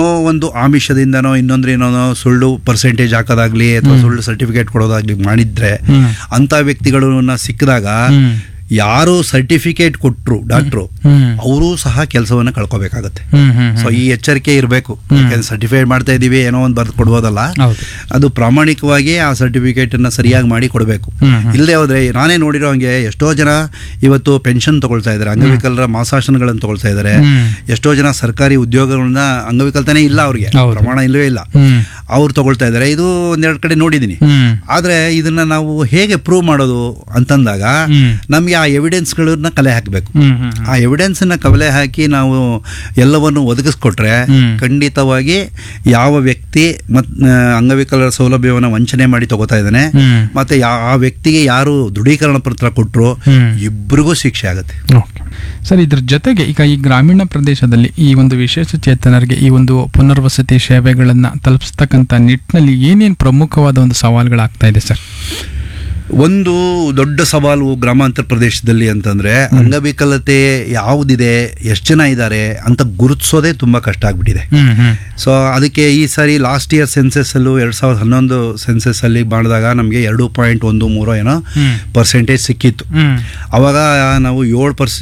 ಏನೋ ಒಂದು ಆಮಿಷದಿಂದನೋ ಇನ್ನೊಂದ್ರೇನೋ ಸುಳ್ಳು ಪರ್ಸೆಂಟೇಜ್ ಹಾಕೋದಾಗ್ಲಿ ಅಥವಾ ಸುಳ್ಳು ಸರ್ಟಿಫಿಕೇಟ್ ಕೊಡೋದಾಗ್ಲಿ ಮಾಡಿದ್ರೆ ಹ್ಮ್. ಅಂತ ವ್ಯಕ್ತಿಗಳನ್ನ ಸಿಕ್ಕಿದಾಗ ಹ್ಮ್. ಯಾರು ಸರ್ಟಿಫಿಕೇಟ್ ಕೊಟ್ರು ಡಾಕ್ಟ್ರು ಹ್ಮ್. ಅವರು ಸಹ ಕೆಲಸವನ್ನ ಕಳ್ಕೊಬೇಕಾಗತ್ತೆ ಹ್ಮ್ ಹ್ಮ್ ಸೊ ಈ ಎಚ್ಚರಿಕೆ ಇರಬೇಕು ಸರ್ಟಿಫೈಡ್ ಮಾಡ್ತಾ ಇದೀವಿ ಏನೋ ಒಂದು ಬರ್ದು ಕೊಡ್ಬೋದಲ್ಲ ಹೌದು ಅದು ಪ್ರಾಮಾಣಿಕವಾಗಿ ಆ ಸರ್ಟಿಫಿಕೇಟ್ ಅನ್ನ ಸರಿಯಾಗಿ ಮಾಡಿ ಕೊಡಬೇಕು ಹ್ಮ್, ಹ್ಮ್. ಇಲ್ಲದೆ ಹೋದ್ರೆ ನಾನೇ ನೋಡಿರೋ ಹಂಗೆ ಎಷ್ಟೋ ಜನ ಇವತ್ತು ಪೆನ್ಷನ್ ತಗೊಳ್ತಾ ಇದ್ದಾರೆ ಅಂಗವಿಕಲರ ಮಾಸಾಶನಗಳನ್ನು ತಗೊಳ್ತಾ ಇದ್ದಾರೆ ಹ್ಮ್. ಎಷ್ಟೋ ಜನ ಸರ್ಕಾರಿ ಉದ್ಯೋಗಗಳನ್ನ ಅಂಗವಿಕಲ್ತಾನೆ ಇಲ್ಲ ಅವ್ರಿಗೆ ಹೌದು. ಪ್ರಮಾಣ ಇಲ್ಲವೇ ಇಲ್ಲ ಹ್ಮ್ ಅವ್ರು ತಗೊಳ್ತಾ ಇದ್ದಾರೆ ಇದು ಒಂದೆರಡು ಕಡೆ ನೋಡಿದ್ದೀನಿ ಹ್ಮ್ ಆದ್ರೆ ಇದನ್ನ ನಾವು ಹೇಗೆ ಪ್ರೂವ್ ಮಾಡೋದು ಅಂತಂದಾಗ ಹ್ಮ್. ನಮ್ಗೆ ಆ ಎವಿಡೆನ್ಸ್ಗಳನ್ನ ಕಲೆ ಹಾಕಬೇಕು ಹ್ಮ್ ಹ್ಮ್ ಆ ಎವಿಡೆನ್ಸ್ ನ ಕವಲೆ ಹಾಕಿ ನಾವು ಎಲ್ಲವನ್ನು ಒದಗಿಸ್ಕೊಟ್ರೆ ಹ್ಮ್. ಖಂಡಿತವಾಗಿ ಯಾವ ವ್ಯಕ್ತಿ ಮತ್ ಆ, ಅಂಗವಿಕಲರ ಸೌಲಭ್ಯವನ್ನು ವಂಚನೆ ಮಾಡಿ ತಗೋತಾ ಇದ್ದಾನೆ ಹ್ಮ್. ಮತ್ತೆ ಯಾ- ಆ ವ್ಯಕ್ತಿಗೆ ಯಾರು ದೃಢೀಕರಣ ಪತ್ರ ಕೊಟ್ಟರು ಹ್ಮ್. ಇಬ್ಬರಿಗೂ ಶಿಕ್ಷೆ ಆಗುತ್ತೆ ಓಕೆ ಸರ್ ಇದ್ರ ಜೊತೆಗೆ ಈಗ ಈ ಗ್ರಾಮೀಣ ಪ್ರದೇಶದಲ್ಲಿ ಈ ಒಂದು ವಿಶೇಷ ಚೇತನರಿಗೆ ಈ ಒಂದು ಪುನರ್ವಸತಿ ಸೇವೆಗಳನ್ನ ತಲುಪಿಸ್ತಕ್ಕಂಥ ನಿಟ್ಟಿನಲ್ಲಿ ಏನೇನು ಪ್ರಮುಖವಾದ ಒಂದು ಸವಾಲುಗಳಾಗ್ತಾ ಇದೆ ಸರ್ ಒಂದು ದೊಡ್ಡ ಸವಾಲು ಗ್ರಾಮಾಂತರ ಪ್ರದೇಶದಲ್ಲಿ ಅಂತಂದ್ರೆ ಅಂಗವಿಕಲತೆ ಯಾವುದಿದೆ ಎಷ್ಟು ಜನ ಇದ್ದಾರೆ ಅಂತ ಗುರುತಿಸೋದೇ ತುಂಬಾ ಕಷ್ಟ ಆಗ್ಬಿಟ್ಟಿದೆ ಹ್ಮ್ ಹ್ಮ್ ಸೊ ಅದಕ್ಕೆ ಈ ಸಾರಿ ಲಾಸ್ಟ್ ಇಯರ್ ಸೆನ್ಸಸ್ ಅಲ್ಲೂ ಎರಡ್ ಸಾವಿರದ ಹನ್ನೊಂದು ಸೆನ್ಸಸ್ ಅಲ್ಲಿ ಮಾಡಿದಾಗ ನಮಗೆ ಎರಡು ಪಾಯಿಂಟ್ ಒಂದು ಮೂರು ಏನೋ ಹ್ಮ್. ಪರ್ಸೆಂಟೇಜ್ ಸಿಕ್ಕಿತ್ತು ಹ್ಮ್ ಅವಾಗ ನಾವು ಏಳು ಪರ್ಸ್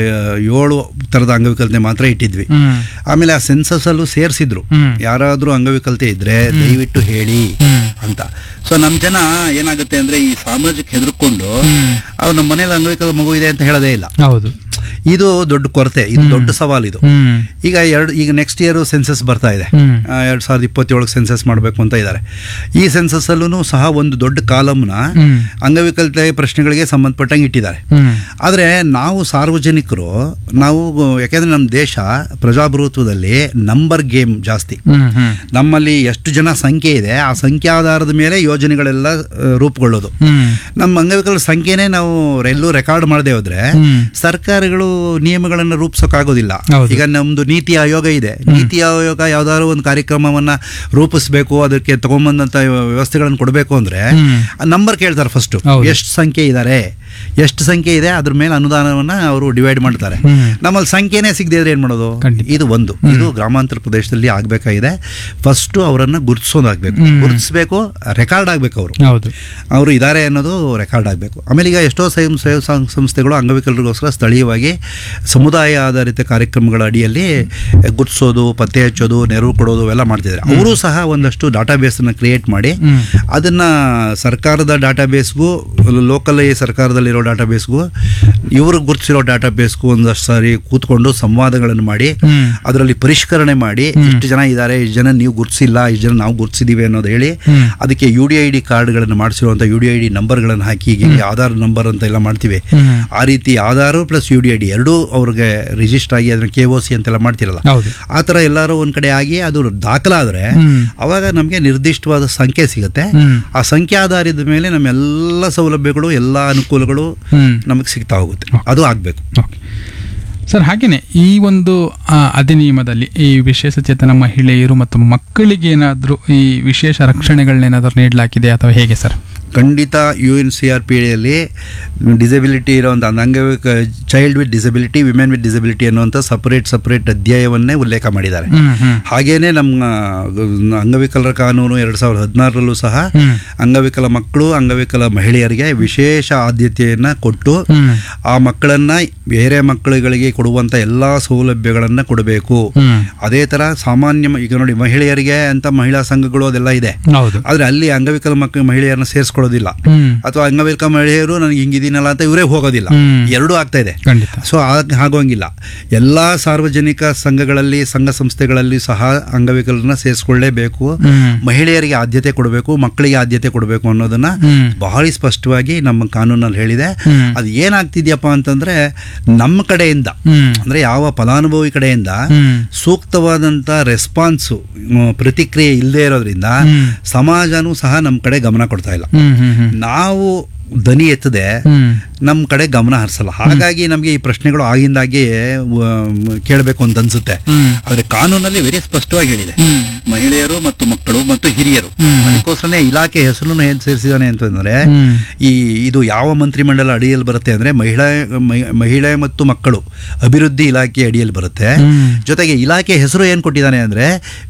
ಏಳು ಥರದ ಅಂಗವಿಕಲತೆ ಮಾತ್ರ ಇಟ್ಟಿದ್ವಿ ಹ್ಮ್ ಆಮೇಲೆ ಆ ಸೆನ್ಸಸ್ ಅಲ್ಲೂ ಸೇರಿಸಿದ್ರು ಹ್ಮ್. ಯಾರಾದ್ರೂ ಅಂಗವಿಕಲತೆ ಇದ್ರೆ ದಯವಿಟ್ಟು ಹೇಳಿ ಹ್ಮ್. ಅಂತ ಸೊ ನಮ್ಮ ಜನ ಏನಾಗುತ್ತೆ ಅಂದ್ರೆ ಈ ಸಾಮಾಜಿಕ ಹೆದರ್ಕೊಂಡು ಹ್ಮ್. ಅವ್ರು ನಮ್ಮ ಮನೇಲಿ ಅಂಗವಿಕಲ ಮಗು ಇದೆ ಅಂತ ಹೇಳೋದೇ ಇಲ್ಲ ಹೌದು ಇದು ದೊಡ್ಡ ಕೊರತೆ ಇದು ದೊಡ್ಡ ಸವಾಲು ಇದು ಹ್ಮ್ ಈಗ ಎರಡು ಈಗ ನೆಕ್ಸ್ಟ್ ಇಯರ್ ಸೆನ್ಸಸ್ ಬರ್ತಾ ಇದೆ ಹ್ಮ್. ಎರಡು ಸಾವಿರದ ಇಪ್ಪತ್ತೇಳಕ್ಕೆ ಸೆನ್ಸಸ್ ಮಾಡಬೇಕು ಅಂತ ಇದ್ದಾರೆ ಈ ಸೆನ್ಸಸ್ ಅಲ್ಲೂ ಸಹ ಒಂದು ದೊಡ್ಡ ಕಾಲಮ್ನ ಹ್ಮ್. ಅಂಗವಿಕಲತೆ ಪ್ರಶ್ನೆಗಳಿಗೆ ಸಂಬಂಧಪಟ್ಟಂಗೆ ಇಟ್ಟಿದ್ದಾರೆ ಹ್ಮ್ ಆದರೆ ನಾವು ಸಾರ್ವಜನಿಕರು ನಾವು ಯಾಕೆಂದ್ರೆ ನಮ್ಮ ದೇಶ ಪ್ರಜಾಪ್ರಭುತ್ವದಲ್ಲಿ ನಂಬರ್ ಗೇಮ್ ಜಾಸ್ತಿ ಹ್ಮ್ ಹ್ಮ್ ನಮ್ಮಲ್ಲಿ ಎಷ್ಟು ಜನ ಸಂಖ್ಯೆ ಇದೆ ಆ ಸಂಖ್ಯೆ ಆಧಾರದ ಮೇಲೆ ಯೋಜನೆಗಳೆಲ್ಲ ಆ, ರೂಪುಗೊಳ್ಳೋದು ಹ್ಮ್ ನಮ್ಮ ಅಂಗವಿಕಲರ ಸಂಖ್ಯೆನೇ ನಾವು ಎಲ್ಲೂ ರೆಕಾರ್ಡ್ ಮಾಡದೆ ಹೋದ್ರೆ ಹ್ಮ್. ಸರ್ಕಾರಗಳು ನಿಯಮಗಳನ್ನು ರೂಪಿಸೋಕ್ಕಾಗೋದಿಲ್ಲ ಹೌದು. ಈಗ ನಮ್ದು ನೀತಿ ಆಯೋಗ ಇದೆ ನೀತಿ ಆಯೋಗ ಯಾವ್ದಾದ್ರು ಒಂದು ಕಾರ್ಯಕ್ರಮವನ್ನ ರೂಪಿಸಬೇಕು ಅದಕ್ಕೆ ತಗೊಂಬಂದಂತ ವ್ಯವಸ್ಥೆಗಳನ್ನು ಕೊಡಬೇಕು ಅಂದ್ರೆ ಹ್ಮ್. ನಂಬರ್ ಕೇಳ್ತಾರೆ ಫಸ್ಟ್ ಹೌದು. ಎಷ್ಟು ಸಂಖ್ಯೆ ಇದ್ದಾರೆ ಎಷ್ಟು ಸಂಖ್ಯೆ ಇದೆ ಅದ್ರ ಮೇಲೆ ಅನುದಾನವನ್ನ ಅವರು ಡಿವೈಡ್ ಮಾಡ್ತಾರೆ ಹ್ಮ್. ನಮ್ಮಲ್ಲಿ ಸಂಖ್ಯೆನೇ ಸಿಗದೆ ಇದ್ರೆ ಏನ್ ಮಾಡೋದು ಖಂಡಿತ. ಇದು ಒಂದು ಇದು ಗ್ರಾಮಾಂತರ ಪ್ರದೇಶದಲ್ಲಿ ಆಗ್ಬೇಕಾಗಿದೆ ಫಸ್ಟ್ ಅವರನ್ನ ಗುರುತಿಸೋದಾಗ್ಬೇಕು ಹ್ಮ್. ಗುರುತಿಸ್ಬೇಕು ರೆಕಾರ್ಡ್ ಆಗ್ಬೇಕು ಅವರು ಹೌದು ಅವರು ಇದ್ದಾರೆ ಅನ್ನೋದು ರೆಕಾರ್ಡ್ ಆಗಬೇಕು ಆಮೇಲೆ ಈಗ ಎಷ್ಟೋ ಸ್ವಯಂ ಸೇವಾ ಸಂ- ಸಂಸ್ಥೆಗಳು ಅಂಗವಿಕಲರಿಗೋಸ್ಕರ ಸ್ಥಳೀಯವಾಗಿ ಸಮುದಾಯ ಆಧಾರಿತ ಕಾರ್ಯಕ್ರಮಗಳ ಅಡಿಯಲ್ಲಿ ಗುರ್ತಿಸೋದು ಪತ್ತೆ ಹಚ್ಚೋದು ನೆರವು ಕೊಡೋದು ಎಲ್ಲ ಮಾಡ್ತಿದ್ದಾರೆ ಅವರು ಸಹ ಒಂದಷ್ಟು ಡಾಟಾಬೇಸನ್ನು ಕ್ರಿಯೇಟ್ ಮಾಡಿ ಹ್ಮ್. ಅದನ್ನು ಸರ್ಕಾರದ ಡಾಟಾಬೇಸ್ಗೂ ಲೋಕಲ್ ಸರ್ಕಾರದಲ್ಲಿರೋ ಡಾಟಾಬೇಸ್ಗೂ ಇವರು ಗುರುತಿಸಿರೋ ಡಾಟಾಬೇಸ್ಗೂ ಒಂದಷ್ಟು ಸಾರಿ ಕೂತ್ಕೊಂಡು ಸಂವಾದಗಳನ್ನು ಮಾಡಿ ಹ್ಮ್. ಅದರಲ್ಲಿ ಪರಿಷ್ಕರಣೆ ಮಾಡಿ ಇಷ್ಟು ಜನ ಇದ್ದಾರೆ ಇಷ್ಟು ಜನ ನೀವು ಗುರುತಿಸಿಲ್ಲ ಇಷ್ಟು ಜನ ನಾವು ಗುರುತಿಸಿದೀವಿ ಅನ್ನೋದು ಹೇಳಿ ಹ್ಮ್. ಅದಕ್ಕೆ ಯು ಡಿ ಐ ಡಿ ಕಾರ್ಡ್ಗಳನ್ನು ಮಾಡಿಸಿರುವಂಥ ಯು ಡಿ ಐ ಡಿ ನಂಬರ್ಗಳನ್ನು ಹಾಕಿ ಈಗ ಹೆಂಗೆ ಆಧಾರ್ ನಂಬರ್ ಅಂತ ಎಲ್ಲ ಮಾಡ್ತೀವಿ ಹ್ಮ್. ಆ ರೀತಿ Aadhaar plus U D I D ಎರಡೂ ಅವ್ರಿಗೆ ರಿಜಿಸ್ಟರ್ ಆಗಿ ಅದನ್ನ ಕೆ ಒ ಸಿ ಅಂತೆಲ್ಲ ಮಾಡ್ತಿರಲ್ಲ ಹೌದು ಆ ಥರ ಎಲ್ಲರೂ ಒಂದು ಕಡೆ ಆಗಿ ಅದು ದಾಖಲಾದರೆ ಹ್ಮ್. ಅವಾಗ ನಮಗೆ ನಿರ್ದಿಷ್ಟವಾದ ಸಂಖ್ಯೆ ಸಿಗುತ್ತೆ ಹ್ಮ್. ಆ ಸಂಖ್ಯೆ ಆಧಾರದ ಮೇಲೆ ನಮ್ಮೆಲ್ಲ ಸೌಲಭ್ಯಗಳು ಎಲ್ಲ ಅನುಕೂಲಗಳು ಹ್ಮ್. ನಮಗೆ ಸಿಗ್ತಾ ಹೋಗುತ್ತೆ ಅದು ಆಗಬೇಕು ಓಕೆ ಸರ್ ಹಾಗೆಯೇ ಈ ಒಂದು ಆ, ಅಧಿನಿಯಮದಲ್ಲಿ ಈ ವಿಶೇಷ ಚೇತನ ಮಹಿಳೆಯರು ಮತ್ತು ಮಕ್ಕಳಿಗೆ ಏನಾದರೂ ಈ ವಿಶೇಷ ರಕ್ಷಣೆಗಳನ್ನೇನಾದರೂ ನೀಡಲಾಗಿದೆ ಅಥವಾ ಹೇಗೆ ಸರ್ ಖಂಡಿತ U N C R P ಡಿಯಲ್ಲಿ ಡಿಸಬಿಲಿಟಿ ಇರೋಂಥ ಅಂಗವಿಕ child with disability women with disability ಅನ್ನುವಂಥ ಸಪರೇಟ್ ಸಪರೇಟ್ ಅಧ್ಯಾಯವನ್ನೇ ಉಲ್ಲೇಖ ಮಾಡಿದ್ದಾರೆ ಹ್ಮ್ ಹ್ಮ್ ಹಾಗೇನೆ ನಮ್ಮ ಅಂಗವಿಕಲರ ಕಾನೂನು ಎರಡು ಸಾವಿರದ ಹದಿನಾರರಲ್ಲೂ ಸಹ ಹ್ಮ್. ಅಂಗವಿಕಲ ಮಕ್ಕಳು ಅಂಗವಿಕಲ ಮಹಿಳೆಯರಿಗೆ ವಿಶೇಷ ಆದ್ಯತೆಯನ್ನ ಕೊಟ್ಟು ಹ್ಮ್. ಆ ಮಕ್ಕಳನ್ನ ಬೇರೆ ಮಕ್ಕಳುಗಳಿಗೆ ಕೊಡುವಂತ ಎಲ್ಲಾ ಸೌಲಭ್ಯಗಳನ್ನ ಕೊಡಬೇಕು ಹ್ಮ್. ಅದೇ ತರ ಸಾಮಾನ್ಯ ಮ- ಈಗ ನೋಡಿ ಮಹಿಳೆಯರಿಗೆ ಅಂತ ಮಹಿಳಾ ಸಂಘಗಳು ಅದೆಲ್ಲ ಇದೆ ಹೌದು ಆದ್ರೆ ಅಲ್ಲಿ ಅಂಗವಿಕಲ ಮಕ್ಕಳು ಮಹಿಳೆಯರನ್ನ ಸೇರಿಸ್ಕೊಳ್ಳೋದಿಲ್ಲ ಹ್ಮ್ ಅಥವಾ ಅಂಗವಿಕಲ ಮಹಿಳೆಯರು ನನಗೆ ಹಿಂಗಿದ್ದೀನಲ್ಲ ಅಂತ ಇವರೇ ಹೋಗೋದಿಲ್ಲ ಹ್ಮ್. ಎರಡೂ ಆಗ್ತಾ ಇದೆ ಖಂಡಿತ ಸೊ ಆಗ ಆಗೋಂಗಿಲ್ಲ ಎಲ್ಲ ಸಾರ್ವಜನಿಕ ಸಂಘಗಳಲ್ಲಿ ಸಂಘ ಸಂಸ್ಥೆಗಳಲ್ಲಿ ಸಹ ಅಂಗವಿಕಲರನ್ನ ಸೇರಿಸ್ಕೊಳ್ಳೇಬೇಕು ಹ್ಮ್. ಮಹಿಳೆಯರಿಗೆ ಆದ್ಯತೆ ಕೊಡಬೇಕು ಮಕ್ಕಳಿಗೆ ಆದ್ಯತೆ ಕೊಡಬೇಕು ಅನ್ನೋದನ್ನ ಹ್ಮ್. ಬಹಳ ಸ್ಪಷ್ಟವಾಗಿ ನಮ್ಮ ಕಾನೂನಲ್ಲಿ ಹೇಳಿದೆ ಹ್ಮ್. ಅದು ಏನಾಗ್ತಿದ್ಯಪ್ಪ ಅಂತಂದ್ರೆ ನಮ್ಮ ಕಡೆಯಿಂದ ಹ್ಮ್ ಅಂದ್ರೆ ಯಾವ ಫಲಾನುಭವಿ ಕಡೆಯಿಂದ ಹ್ಮ್. ಸೂಕ್ತವಾದಂತ ರೆಸ್ಪಾನ್ಸು ಪ್ರತಿಕ್ರಿಯೆ ಇಲ್ಲದೆ ಇರೋದ್ರಿಂದ ಹ್ಮ್. ಸಮಾಜನೂ ಸಹ ನಮ್ಮ ಕಡೆ ಗಮನ ಕೊಡ್ತಾ ಇಲ್ಲ ಹ್ಮ್ ಹ್ಮ್ ಹ್ಮ್ ನಾವು ದನಿ ಎತ್ತದೆ ಹ್ಮ್ ನಮ್ಮ ಕಡೆ ಗಮನ ಹರಿಸಲ್ಲ ಹಾಗಾಗಿ ನಮಗೆ ಈ ಪ್ರಶ್ನೆಗಳು ಆಗಿಂದಾಗೆ ಕೇಳಬೇಕು ಅಂತ ಅನ್ಸುತ್ತೆ ಹ್ಮ್. ಆದ್ರೆ ಕಾನೂನಲ್ಲಿ ವೆರಿ ಸ್ಪಷ್ಟವಾಗಿ ಹೇಳಿದೆ ಹ್ಮ್. ಮಹಿಳೆಯರು ಮತ್ತು ಮಕ್ಕಳು ಮತ್ತು ಹಿರಿಯರು ಹ್ಮ್. ಅದಕ್ಕೋಸ್ಕರನೇ ಇಲಾಖೆ ಹೆಸರನ್ನು ಏನ್ ಸೇರಿಸಿದಾನೆ ಅಂತಂದ್ರೆ ಹ್ಮ್. ಈ ಇದು ಯಾವ ಮಂತ್ರಿಮಂಡಲ ಅಡಿಯಲ್ಲಿ ಬರುತ್ತೆ ಅಂದ್ರೆ ಮಹಿಳಾ ಮಹಿ- ಮಹಿಳೆ ಮತ್ತು ಮಕ್ಕಳು ಅಭಿವೃದ್ಧಿ ಇಲಾಖೆ ಅಡಿಯಲ್ಲಿ ಬರುತ್ತೆ ಹ್ಮ್. ಜೊತೆಗೆ ಇಲಾಖೆ ಹೆಸರು ಏನ್ ಕೊಟ್ಟಿದ್ದಾನೆ ಅಂದ್ರೆ